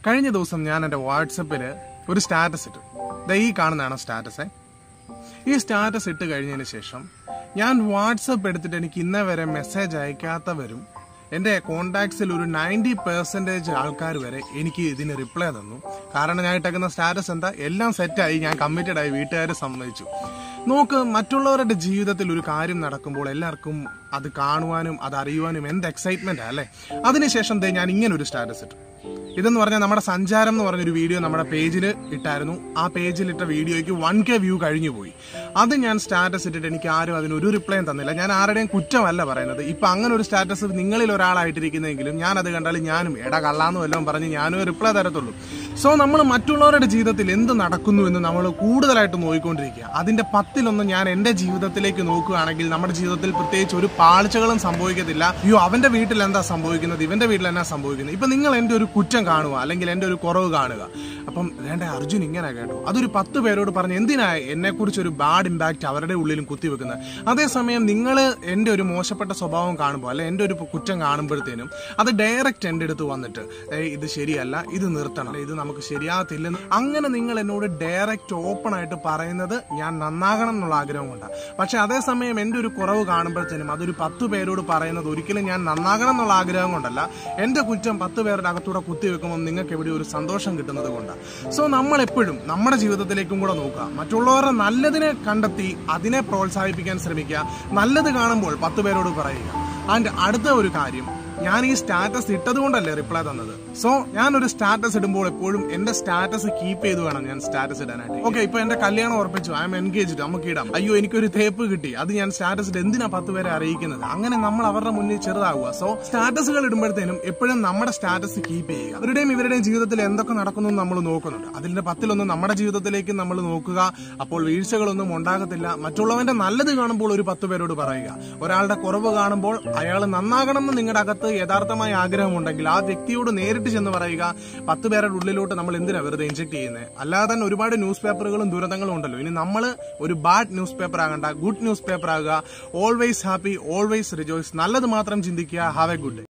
കഴിഞ്ഞ ദിവസം ഞാൻ എൻ്റെ വാട്സപ്പിൽ ഒരു സ്റ്റാറ്റസ് ഇട്ടു ദാ ഈ കാണുന്നതാണ് സ്റ്റാറ്റസ് ഈ സ്റ്റാറ്റസ് ഇട്ട് കഴിഞ്ഞതിന് ശേഷം ഞാൻ വാട്സപ്പ് എടുത്തിട്ട് എനിക്ക് ഇന്നേ വരെ മെസ്സേജ് അയക്കാത്തവരും എൻ്റെ കോണ്ടാക്ട്സിൽ ഒരു നയൻറ്റി പെർസെൻറ്റേജ് ആൾക്കാർ വരെ എനിക്ക് ഇതിന് റിപ്ലൈ തന്നു കാരണം ഞാൻ ഇട്ടേക്കുന്ന സ്റ്റാറ്റസ് എന്താ എല്ലാം സെറ്റായി ഞാൻ കമ്മിറ്റഡ് ആയി വീട്ടുകാർ സമ്മതിച്ചു നോക്ക് മറ്റുള്ളവരുടെ ജീവിതത്തിൽ ഒരു കാര്യം നടക്കുമ്പോൾ എല്ലാവർക്കും അത് കാണുവാനും അത് അറിയുവാനും എന്ത് എക്സൈറ്റ്മെന്റ് അല്ലേ അതിനുശേഷം ദേ ഞാൻ ഇങ്ങനെ ഒരു സ്റ്റാറ്റസ് ഇട്ടു ഇതെന്ന് പറഞ്ഞാൽ നമ്മുടെ സഞ്ചാരം എന്ന് പറഞ്ഞൊരു വീഡിയോ നമ്മുടെ പേജിൽ ഇട്ടായിരുന്നു ആ പേജിൽ ഇട്ട വീഡിയോയ്ക്ക് വൺ കെ വ്യൂ കഴിഞ്ഞു പോയി അത് ഞാൻ സ്റ്റാറ്റസ് ഇട്ടിട്ട് എനിക്ക് ആരും അതിന് ഒരു റിപ്ലൈയും തന്നില്ല ഞാൻ ആരുടെയും കുറ്റമല്ല പറയുന്നത് ഇപ്പൊ അങ്ങനെ ഒരു സ്റ്റാറ്റസ് നിങ്ങളിൽ ഒരാളായിട്ടിരിക്കുന്നെങ്കിലും ഞാൻ അത് കണ്ടാൽ ഞാനും എടാ കള്ളാന്ന് വല്ലതും പറഞ്ഞ് ഞാനും റിപ്ലൈ തരത്തുള്ളൂ സോ നമ്മൾ മറ്റുള്ളവരുടെ ജീവിതത്തിൽ എന്ത് നടക്കുന്നു എന്ന് നമ്മൾ കൂടുതലായിട്ട് നോക്കിക്കൊണ്ടിരിക്കുക അതിന്റെ പത്തിലൊന്ന് ഞാൻ എന്റെ ജീവിതത്തിലേക്ക് നോക്കുകയാണെങ്കിൽ നമ്മുടെ ജീവിതത്തിൽ പ്രത്യേകിച്ച് ഒരു പാളിച്ചകളും സംഭവിക്കത്തില്ല അയ്യോ അവന്റെ വീട്ടിൽ എന്താ സംഭവിക്കുന്നത് ഇവന്റെ വീട്ടിൽ എന്നാ സംഭവിക്കുന്നത് ഇപ്പൊ നിങ്ങൾ എന്റെ ഒരു കുറ്റം കാണുക അല്ലെങ്കിൽ എന്റെ ഒരു കുറവ് കാണുക അപ്പം വേണ്ട അർജുൻ ഇങ്ങനെ കേട്ടോ അതൊരു പത്ത് പേരോട് പറഞ്ഞ് എന്തിനാ എന്നെ കുറിച്ച് ഒരു ബാഡ് ഇമ്പാക്ട് അവരുടെ ഉള്ളിലും കുത്തിവെക്കുന്നത് അതേസമയം നിങ്ങൾ എന്റെ ഒരു മോശപ്പെട്ട സ്വഭാവം കാണുമ്പോൾ അല്ലെ എന്റെ ഒരു കുറ്റം കാണുമ്പോഴത്തേനും അത് ഡയറക്റ്റ് എൻ്റെ അടുത്ത് വന്നിട്ട് "ഏയ് ഇത് ശരിയല്ല ഇത് നിർത്തണം ഇത് നമുക്ക് ശരിയാകത്തില്ലെന്ന് അങ്ങനെ നിങ്ങൾ എന്നോട് ഡയറക്റ്റ് ഓപ്പൺ ആയിട്ട് പറയുന്നത് ഞാൻ നന്നാകണം എന്നുള്ള ആഗ്രഹം കൊണ്ടാണ് പക്ഷെ അതേസമയം എൻ്റെ ഒരു കുറവ് കാണുമ്പോഴത്തേനും അതൊരു പത്ത് പേരോട് പറയുന്നത് ഒരിക്കലും ഞാൻ നന്നാകണം എന്നുള്ള ആഗ്രഹം കൊണ്ടല്ല എൻ്റെ കുറ്റം പത്ത് പേരുടെ അകത്തൂടെ കുത്തിവെക്കുമ്പോൾ നിങ്ങൾക്ക് എവിടെ ഒരു സന്തോഷം കിട്ടുന്നത് കൊണ്ടാണ് സോ നമ്മൾ എപ്പോഴും നമ്മുടെ ജീവിതത്തിലേക്കും കൂടെ നോക്കുക മറ്റുള്ളവരുടെ നല്ലതിനെ കണ്ടെത്തി അതിനെ പ്രോത്സാഹിപ്പിക്കാൻ ശ്രമിക്കുക നല്ലത് കാണുമ്പോൾ പത്ത് പേരോട് പറയുക ആൻഡ് അടുത്ത ഒരു കാര്യം ഞാൻ ഈ സ്റ്റാറ്റസ് ഇട്ടത് കൊണ്ടല്ലേ റിപ്ലൈ തന്നത് സോ ഞാൻ ഒരു സ്റ്റാറ്റസ് ഇടുമ്പോൾ എപ്പോഴും എന്റെ സ്റ്റാറ്റസ് കീപ്പ് ചെയ്ത് വേണം ഞാൻ സ്റ്റാറ്റസ് ഇടാനായിട്ട് ഓക്കെ ഇപ്പൊ എന്റെ കല്യാണം ഉറപ്പിച്ചു ഐ എം എൻഗേജ്ഡ് നമുക്ക് ഇടാം അയ്യോ എനിക്കൊരു തേപ്പ് കിട്ടി അത് ഞാൻ സ്റ്റാറ്റസ് ഇട്ട് എന്തിനാ പത്ത് പേരെ അറിയിക്കുന്നത് അങ്ങനെ നമ്മൾ അവരുടെ മുന്നിൽ ചെറുതാവുക സോ സ്റ്റാറ്റസുകൾ ഇടുമ്പോഴത്തേനും എപ്പോഴും നമ്മുടെ സ്റ്റാറ്റസ് കീപ്പ് ചെയ്യുക അവരുടെയും ഇവരുടെയും ജീവിതത്തിൽ എന്തൊക്കെ നടക്കുന്നു എന്ന് നമ്മൾ നോക്കുന്നുണ്ട് അതിന്റെ പത്തിലൊന്ന് നമ്മുടെ ജീവിതത്തിലേക്ക് നമ്മൾ നോക്കുക അപ്പോൾ വീഴ്ചകളൊന്നും ഉണ്ടാകത്തില്ല മറ്റുള്ളവന്റെ നല്ലത് കാണുമ്പോൾ ഒരു പത്ത് പേരോട് പറയുക ഒരാളുടെ കുറവ് കാണുമ്പോൾ അയാൾ നന്നാകണം എന്ന് നിങ്ങളുടെ അകത്ത് യഥാർത്ഥമായ ആഗ്രഹമുണ്ടെങ്കിൽ ആ വ്യക്തിയോട് നേരിട്ട് ചെന്ന് പറയുക പത്ത് പേരുടെ ഉള്ളിലോട്ട് നമ്മൾ എന്തിനാ വെറുതെ ഇൻജെക്ട് ചെയ്യുന്നത് അല്ലാതെ തന്നെ ഒരുപാട് ന്യൂസ് പേപ്പറുകളും ദുരന്തങ്ങളും ഉണ്ടല്ലോ ഇനി നമ്മൾ ഒരു ബാഡ് ന്യൂസ് പേപ്പർ ആകണ്ട ഗുഡ് ന്യൂസ് പേപ്പർ ആകുക ഓൾവേസ് ഹാപ്പി ഓൾവേസ് റിജോയ്സ് നല്ലത് മാത്രം ചിന്തിക്കുക ഹാവ് എ ഗുഡ് ഡേ